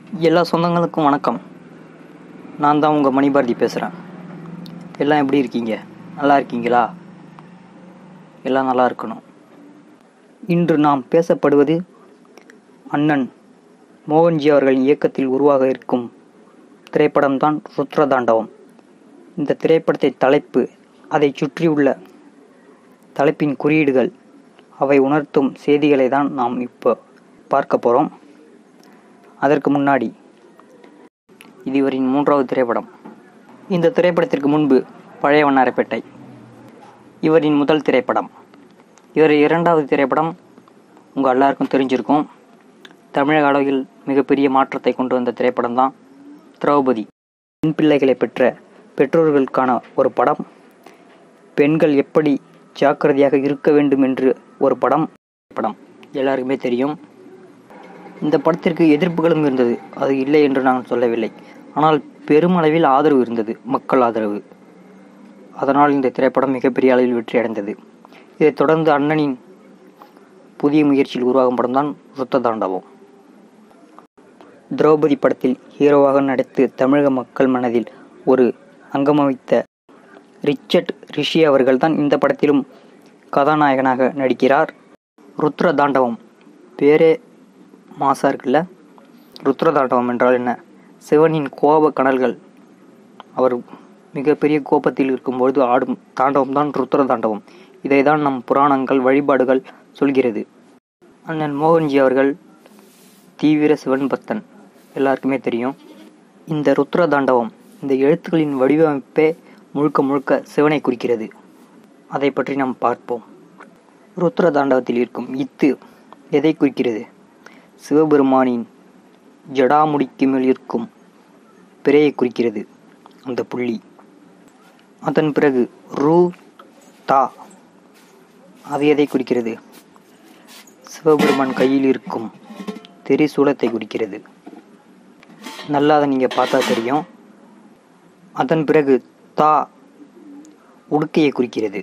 எல்லா சொந்தங்களுக்கும் வணக்கம் நான் தான் உங்கள் மணிபாரதி பேசுகிறேன் எல்லாம் எப்படி இருக்கீங்க நல்லா இருக்கீங்களா எல்லாம் நல்லா இருக்கணும் இன்று நாம் பேசப்படுவது அண்ணன் மோகன்ஜி அவர்களின் இயக்கத்தில் உருவாக இருக்கும் திரைப்படம்தான் ருத்ரதாண்டவம் இந்த திரைப்படத்தை தலைப்பு அதை சுற்றியுள்ள தலைப்பின் குறியீடுகள் அவை உணர்த்தும் செய்திகளை தான் நாம் இப்போ பார்க்க போகிறோம் அதற்கு முன்னாடி இது இவரின் மூன்றாவது திரைப்படம் இந்த திரைப்படத்திற்கு முன்பு பழைய வண்ணாரப்பேட்டை இவரின் முதல் திரைப்படம் இவர் இரண்டாவது திரைப்படம் உங்கள் எல்லாருக்கும் தெரிஞ்சிருக்கும் தமிழக அளவில் மிகப்பெரிய மாற்றத்தை கொண்டு வந்த திரைப்படம் தான் திரௌபதி பெண் பிள்ளைகளை பெற்ற பெற்றோர்களுக்கான ஒரு படம் பெண்கள் எப்படி ஜாக்கிரதையாக இருக்க வேண்டும் என்று ஒரு படம் படம் எல்லாருக்குமே தெரியும் இந்த படத்திற்கு எதிர்ப்புகளும் இருந்தது அது இல்லை என்று நான் சொல்லவில்லை ஆனால் பெருமளவில் ஆதரவு இருந்தது மக்கள் ஆதரவு அதனால் இந்த திரைப்படம் மிகப்பெரிய அளவில் வெற்றி அடைந்தது இதைத் தொடர்ந்து அண்ணனின் புதிய முயற்சியில் உருவாகும் படம் தான் ருத்த தாண்டவம் திரௌபதி படத்தில் ஹீரோவாக நடித்து தமிழக மக்கள் மனதில் ஒரு அங்கமவைத்த ரிச்சர்ட் ரிஷி அவர்கள்தான் இந்த படத்திலும் கதாநாயகனாக நடிக்கிறார் ருத்ர தாண்டவம் பேரே மாசா இருக்குல்ல ருத்ர தாண்டவம் என்றால் என்ன சிவனின் கோப கனல்கள் அவர் மிகப்பெரிய கோபத்தில் இருக்கும்பொழுது ஆடும் தாண்டவம் தான் ருத்ர தாண்டவம் இதை தான் நம் புராணங்கள் வழிபாடுகள் சொல்கிறது அண்ணன் மோகன்ஜி அவர்கள் தீவிர சிவன் பக்தன் எல்லாருக்குமே தெரியும் இந்த ருத்ர தாண்டவம் இந்த எழுத்துக்களின் வடிவமைப்பே முழுக்க முழுக்க சிவனை குறிக்கிறது அதை பற்றி நாம் பார்ப்போம் ருத்ர தாண்டவத்தில் இருக்கும் இத்து எதை குறிக்கிறது சிவபெருமானின் ஜடாமுடிக்கு மேல் இருக்கும் பிறையை குறிக்கிறது அந்த புள்ளி அதன் பிறகு ரூ தா அது எதை குறிக்கிறது சிவபெருமான் கையில் இருக்கும் திரிசூலத்தை குறிக்கிறது நல்லா அதை நீங்கள் பார்த்தா தெரியும் அதன் பிறகு தா உடுக்கையை குறிக்கிறது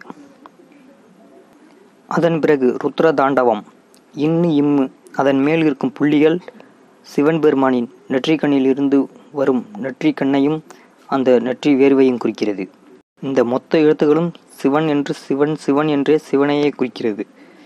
அதன் பிறகு ருத்ர தாண்டவம் இன்னு இம்மு அதன் மேல் இருக்கும் புள்ளிகள் சிவன் பெருமானின் நெற்றிக்கண்ணில் இருந்து வரும் நெற்றிக்கண்ணையும் அந்த நெற்றி வேர்வையும் குறிக்கிறது இந்த மொத்த எழுத்துகளும் சிவன் என்று சிவன் சிவன் என்றே சிவனையே குறிக்கிறது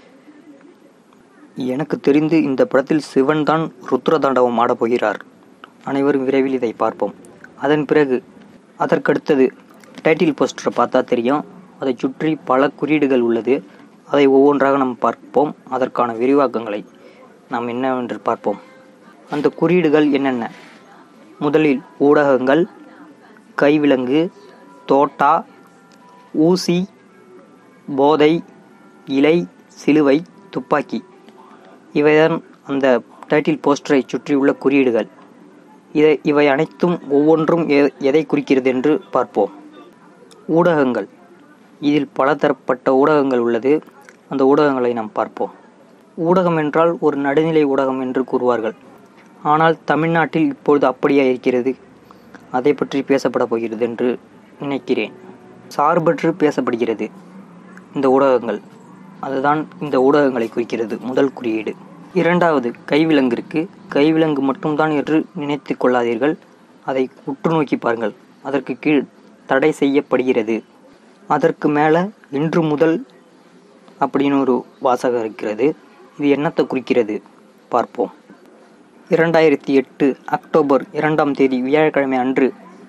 எனக்கு தெரிந்து இந்த படத்தில் சிவன் தான் ருத்ர தாண்டவம் ஆடப் போகிறார் அனைவரும் விரைவில் இதை பார்ப்போம் அதன் பிறகு அதற்கடுத்தது டைட்டில் போஸ்டரை பார்த்தா தெரியும் அதை சுற்றி பல குறியீடுகள் உள்ளது அதை ஒவ்வொன்றாக நாம் பார்ப்போம் அதற்கான விரிவாக்கங்களை நாம் என்னவென்று பார்ப்போம் அந்த குறியீடுகள் என்னென்ன முதலில் ஊடகங்கள் கைவிலங்கு தோட்டா ஊசி போதை இலை சிலுவை துப்பாக்கி இவைதான் அந்த டைட்டில் போஸ்டரை சுற்றியுள்ள குறியீடுகள் இதை இவை அனைத்தும் ஒவ்வொன்றும் எ- எதை குறிக்கிறது என்று பார்ப்போம் ஊடகங்கள் இதில் பலதரப்பட்ட ஊடகங்கள் உள்ளது அந்த ஊடகங்களை நாம் பார்ப்போம் ஊடகம் என்றால் ஒரு நடுநிலை ஊடகம் என்று கூறுவார்கள் ஆனால் தமிழ்நாட்டில் இப்பொழுது அப்படியே இருக்கிறது அதை பற்றி பேசப்பட போகிறது என்று நினைக்கிறேன் சார்பற்று பேசப்படுகிறது இந்த ஊடகங்கள் அதுதான் இந்த ஊடகங்களை குறிக்கிறது முதல் குறியீடு இரண்டாவது கைவிலங்கிற்கு கைவிலங்கு மட்டும்தான் என்று நினைத்து கொள்ளாதீர்கள் அதை உற்று நோக்கி பாருங்கள் அதற்கு கீழ் தடை செய்யப்படுகிறது அதற்கு மேலே இன்று முதல் அப்படின்னு ஒரு வாசகம் இருக்கிறது இது என்னத்தை குறிக்கிறது பார்ப்போம் இரண்டாயிரத்தி எட்டு அக்டோபர் இரண்டாம் தேதி வியாழக்கிழமை அன்று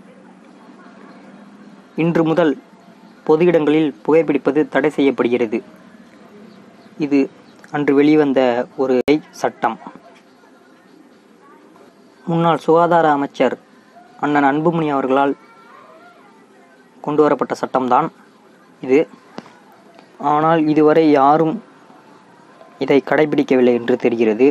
இன்று முதல் பொது இடங்களில் புகைப்பிடிப்பது தடை செய்யப்படுகிறது இது அன்று வெளிவந்த ஒரு சட்டம் முன்னாள் சுகாதார அமைச்சர் அண்ணன் அன்புமணி அவர்களால் கொண்டு வரப்பட்ட சட்டம்தான் இது ஆனால் இதுவரை யாரும் இதை கடைபிடிக்கவில்லை என்று தெரிகிறது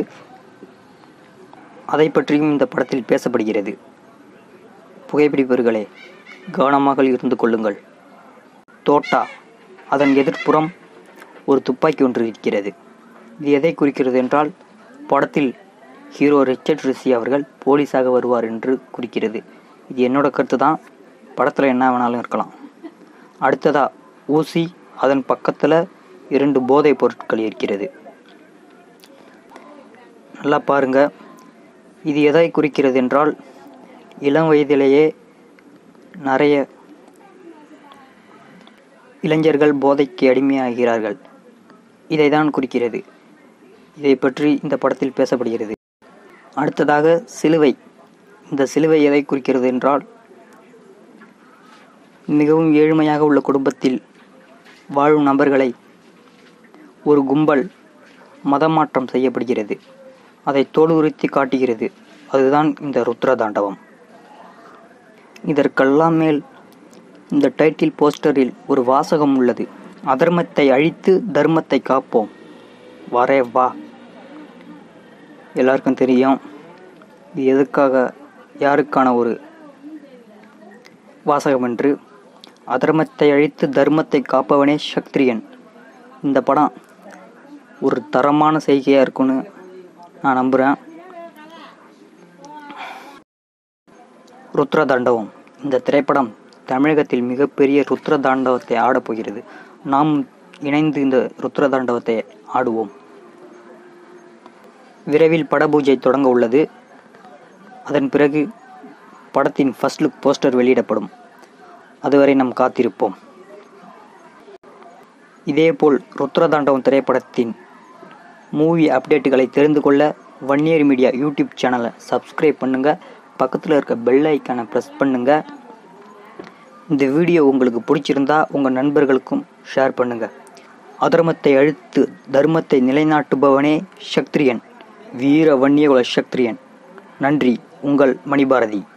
அதை பற்றியும் இந்த படத்தில் பேசப்படுகிறது புகைப்பிடிப்பவர்களே கவனமாக இருந்து கொள்ளுங்கள் தோட்டா அதன் எதிர்ப்புறம் ஒரு துப்பாக்கி ஒன்று இருக்கிறது இது எதை குறிக்கிறது என்றால் படத்தில் ஹீரோ ரிச்சர்ட் ரிஷி அவர்கள் போலீஸாக வருவார் என்று குறிக்கிறது இது என்னோட கருத்து தான் படத்தில் என்ன வேணாலும் இருக்கலாம் அடுத்ததா ஊசி அதன் பக்கத்தில் இரண்டு போதைப் பொருட்கள் இருக்கிறது நல்லா பாருங்க இது எதை குறிக்கிறது என்றால் இளம் வயதிலேயே நிறைய இளைஞர்கள் போதைக்கு அடிமையாகிறார்கள் இதை தான் குறிக்கிறது இதை பற்றி இந்த படத்தில் பேசப்படுகிறது அடுத்ததாக சிலுவை இந்த சிலுவை எதை குறிக்கிறது என்றால் மிகவும் ஏழ்மையாக உள்ள குடும்பத்தில் வாழும் நபர்களை ஒரு கும்பல் மதமாற்றம் செய்யப்படுகிறது அதை தோல் உரித்து காட்டுகிறது அதுதான் இந்த ருத்ர தாண்டவம் இதற்கெல்லாம் மேல் இந்த டைட்டில் போஸ்டரில் ஒரு வாசகம் உள்ளது அதர்மத்தை அழித்து தர்மத்தை காப்போம் வரே வா எல்லாருக்கும் தெரியும் இது எதுக்காக யாருக்கான ஒரு வாசகம் என்று அதர்மத்தை அழித்து தர்மத்தை காப்பவனே சக்திரியன் இந்த படம் ஒரு தரமான செய்கையாக இருக்கும்னு நான் நம்புகிறேன் ருத்ர தாண்டவம் இந்த திரைப்படம் தமிழகத்தில் மிகப்பெரிய ருத்ர தாண்டவத்தை ஆடப்போகிறது நாம் இணைந்து இந்த ருத்ர தாண்டவத்தை ஆடுவோம் விரைவில் படபூஜை தொடங்க உள்ளது அதன் பிறகு படத்தின் ஃபர்ஸ்ட் லுக் போஸ்டர் வெளியிடப்படும் அதுவரை நாம் காத்திருப்போம் இதேபோல் ருத்ரதாண்டவம் திரைப்படத்தின் மூவி அப்டேட்டுகளை தெரிந்து கொள்ள வன்னியர் மீடியா யூடியூப் சேனலை சப்ஸ்கிரைப் பண்ணுங்கள் பக்கத்தில் இருக்க பெல் ஐக்கானை ப்ரெஸ் பண்ணுங்கள் இந்த வீடியோ உங்களுக்கு பிடிச்சிருந்தா உங்கள் நண்பர்களுக்கும் ஷேர் பண்ணுங்கள் அதர்மத்தை அழித்து தர்மத்தை நிலைநாட்டுபவனே சக்திரியன் வீர வன்னியகுல சக்திரியன் நன்றி உங்கள் மணிபாரதி